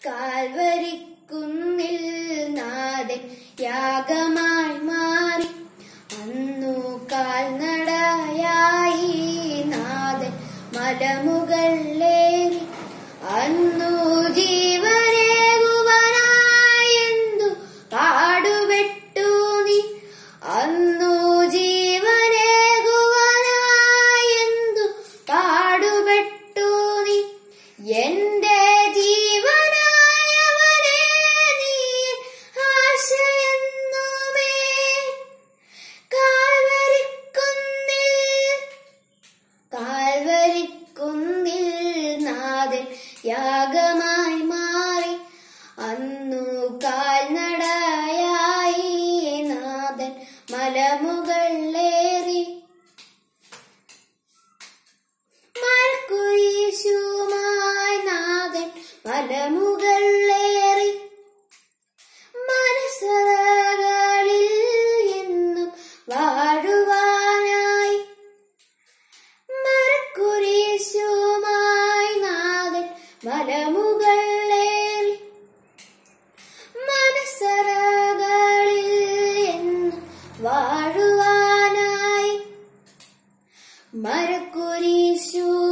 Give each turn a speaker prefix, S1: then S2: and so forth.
S1: കാൽവരിക്കുന്നിൽ നാഥൻ യാഗമായി മാറി അന്നു കാൽനടയായി നാഥൻ മലമുകളിലേറി അന്നു ജീവനേകുവനായെന്തു പാടുപെട്ടു നീ അന്നു ജീവനേകുവനായെന്തു പാടുപെട്ടു നീ എന്റെ ജീവനായവനെ നീ ആശയെന്നുമേ കാൽവരിക്കുന്നിൽ കാൽവരിക്കുന്നിൽ നാഥൻ യാഗമായി മാറി അന്നു കാൽനടയായി നാഥൻ മലമുകളിലേറി മരക്കുരീശുമായി നാഥൻ മലമുകളിലേറി മനസ്സറകളിൽ എന്നും വാഴുവാനായി മരക്കുരീശുമായി നാഥൻ മലമുകളിലേറി മനസ്സറകളിൽ എന്നും വാഴുവാനായി മരക്കുരീശു